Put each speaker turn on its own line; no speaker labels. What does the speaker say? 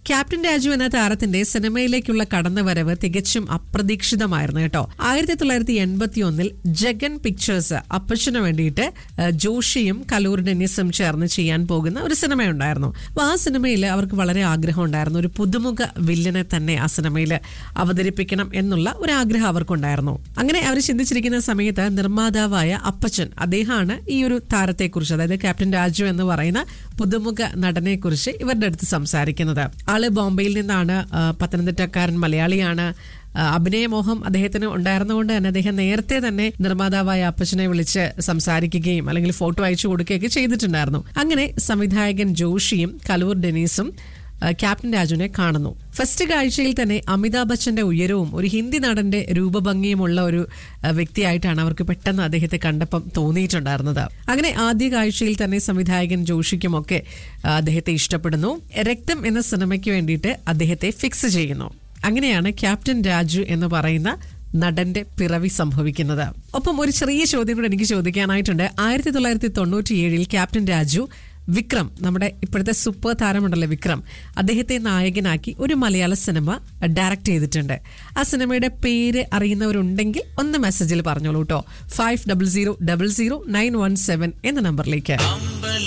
captain Raju എന്ന താരത്തിന്റെ സിനിമയിലേക്കുള്ള കടന്നുവരവ് തികച്ചും അപ്രതീക്ഷിതമായിരുന്നു കേട്ടോ ആയിരത്തി തൊള്ളായിരത്തി എൺപത്തി ഒന്നിൽ ജഗൻ പിക്ചേഴ്സ് അപ്പച്ചന് വേണ്ടിയിട്ട് ഏഹ്, ജോഷിയും കലൂർ ഡെന്നിസും ചേർന്ന് ചെയ്യാൻ പോകുന്ന ഒരു സിനിമയുണ്ടായിരുന്നു അപ്പൊ ആ സിനിമയിൽ അവർക്ക് വളരെ ആഗ്രഹം ഉണ്ടായിരുന്നു ഒരു പുതുമുഖ വില്ലനെ തന്നെ ആ സിനിമയിൽ അവതരിപ്പിക്കണം എന്നുള്ള ഒരു ആഗ്രഹം അവർക്കുണ്ടായിരുന്നു അങ്ങനെ അവർ ചിന്തിച്ചിരിക്കുന്ന സമയത്ത് നിർമ്മാതാവായ അപ്പച്ചൻ അദ്ദേഹമാണ് ഈ ഒരു താരത്തെക്കുറിച്ച് അതായത് ക്യാപ്റ്റൻ രാജു എന്ന് പറയുന്ന പുതുമുഖ നടനെ കുറിച്ച് ഇവരുടെ അടുത്ത് സംസാരിക്കുന്നത് ആള് ബോംബെയിൽ നിന്നാണ് ആ, പത്തനംതിട്ടക്കാരൻ മലയാളിയാണ് ആ, അഭിനയമോഹം അദ്ദേഹത്തിന് ഉണ്ടായിരുന്നുകൊണ്ട് തന്നെ അദ്ദേഹം നേരത്തെ തന്നെ നിർമ്മാതാവായ അപ്പച്ചനെ വിളിച്ച് സംസാരിക്കുകയും അല്ലെങ്കിൽ ഫോട്ടോ അയച്ചു കൊടുക്കുകയൊക്കെ ചെയ്തിട്ടുണ്ടായിരുന്നു അങ്ങനെ സംവിധായകൻ ജോഷിയും കലൂർ ഡെനീസും ആ, ക്യാപ്റ്റൻ രാജുവിനെ കാണുന്നു ഫസ്റ്റ് കാഴ്ചയിൽ തന്നെ അമിതാഭ് ബച്ചന്റെ ഉയരവും ഒരു ഹിന്ദി നടന്റെ രൂപഭംഗിയുമുള്ള ഒരു ആ, വ്യക്തിയായിട്ടാണ് അവർക്ക് പെട്ടെന്ന് അദ്ദേഹത്തെ കണ്ടപ്പം തോന്നിയിട്ടുണ്ടായിരുന്നത് അങ്ങനെ ആദ്യ കാഴ്ചയിൽ തന്നെ സംവിധായകൻ ജോഷിക്കുമൊക്കെ ആ, അദ്ദേഹത്തെ ഇഷ്ടപ്പെടുന്നു രക്തം എന്ന സിനിമയ്ക്ക് വേണ്ടിയിട്ട് അദ്ദേഹത്തെ ഫിക്സ് ചെയ്യുന്നു അങ്ങനെയാണ് ക്യാപ്റ്റൻ രാജു എന്ന് പറയുന്ന നടന്റെ പിറവി സംഭവിക്കുന്നത് ഒപ്പം ഒരു ചെറിയ ചോദ്യം കൂടെ എനിക്ക് ചോദിക്കാനായിട്ടുണ്ട് ആയിരത്തി തൊള്ളായിരത്തി തൊണ്ണൂറ്റിയേഴിൽ ക്യാപ്റ്റൻ രാജു വിക്രം നമ്മുടെ ഇപ്പോഴത്തെ സൂപ്പർ താരമുണ്ടല്ലോ വിക്രം അദ്ദേഹത്തെ നായകനാക്കി ഒരു മലയാള സിനിമ ഡയറക്റ്റ് ചെയ്തിട്ടുണ്ട് ആ സിനിമയുടെ പേര് അറിയുന്നവരുണ്ടെങ്കിൽ ഒന്ന് മെസ്സേജിൽ പറഞ്ഞോളൂ കേട്ടോ five double zero double zero nine one seven എന്ന നമ്പറിലേക്ക്